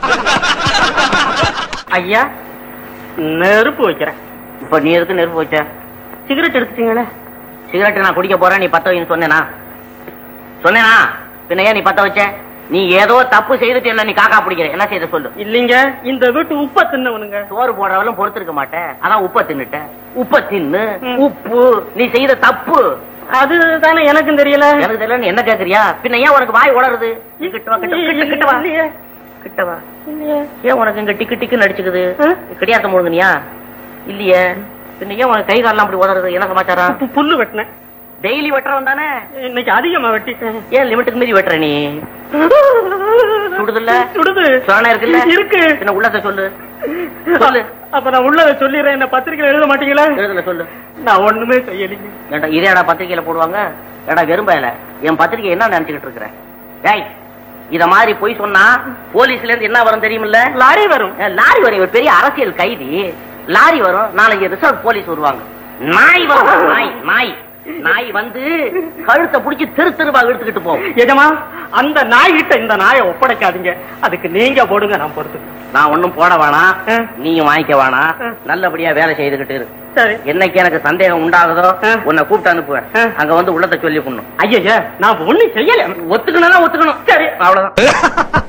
ஐயா நெருப்பு வைக்கிறேன் இப்ப நீ எதுக்கு நெருப்பு வச்ச சிகரெட் எடுத்துட்டீங்களே சிகரெட் நான் குடிக்க போறேன் நீ பத்த வைன்னு சொன்னேனா சொன்னேனா பின்ன ஏன் நீ பத்த வச்ச நீ ஏதோ தப்பு செய்துட்டு இல்ல நீ காக்கா பிடிக்கிற என்ன செய்த சொல்லு இல்லீங்க இந்த வீட்டு உப்ப தின்னவனுங்க சோறு போடுறவளும் பொறுத்திருக்க மாட்டேன் அதான் உப்ப தின்னுட்ட உப்ப தின்னு ம். உப்பு நீ செய்த தப்பு அது தானே எனக்கும் தெரியல எனக்கு தெரியல நீ என்ன கேக்குறியா பின்ன ஏன் உனக்கு வாய் உளருது நீ கிட்ட வா கிட்ட கிட்ட கிட்ட வா இல்லையே. கிட்ட வா இல்லையே. ஏன் உனக்கு இங்க டிக்கு டிக்குன்னு அடிச்சுக்குது ஆ? கிடையாத முழுங்குனியா இல்லையே பின்ன ஏன் உனக்கு கை காலெல்லாம் அப்படி உதறது என்ன சமாச்சாரம் பு- புல்லு வெட்டினேன் டெய்லி வெட்டுறவன் தானே இன்னைக்கு அதிகமா வெட்டிட்டேன் ஏன் லிமிட்டுக்கு மீறி வெட்டுற நீ சுடுதுல்ல சுடுது சொரணை இருக்குல்ல இருக்கு பின்ன உள்ளத சொல்லு சொல்லு அப்ப நான் உள்ளத சொல்லிடுறேன் என்ன பத்திரிக்கையில எழுத மாட்டீங்களா எழுதுல சொல்லு நான் ஒண்ணுமே செய்யலைங்க ஏண்டா இதேடா பத்திரிக்கையில போடுவாங்க ஏடா வெறும்பையில என் பத்திரிக்கை என்ன நினைச்சுக்கிட்டு இருக்கிற டேய் இத மாதிரி போய் சொன்னா போலீஸ்ல இருந்து என்ன வரும் தெரியுமில்ல லாரி வரும் அஹ் லாரி வரும் இவர் பெரிய அரசியல் கைதி லாரி வரும் நாளைக்கு ரிசர்வ் போலீஸ் வருவாங்க நாய் வரும் நாய் நாய் நாய் வந்து கழுத்தை புடிச்சு தெரு தெருவா இழுத்துக்கிட்டு போகும் எஜமா அந்த நாய்கிட்ட இந்த நாயை ஒப்படைக்காதீங்க அதுக்கு நீங்க போடுங்க நான் பொறுத்து நான் ஒண்ணும் போட வேணாம் ஆ. நீயும் வாங்கிக்க வேணாம் ஆ. நல்லபடியா வேலை செய்துகிட்டு இரு சரி என்னைக்கு எனக்கு சந்தேகம் உண்டாகுதோ ஆ. உன்னை கூப்பிட்டு அனுப்புவேன் ஆ. அங்க வந்து உள்ளத்தை சொல்லி பண்ணும் ஐயா நான் ஒண்ணும் செய்யல ஒத்துக்கணும் ஒத்துக்கணும் சரி அவ்வளவுதான்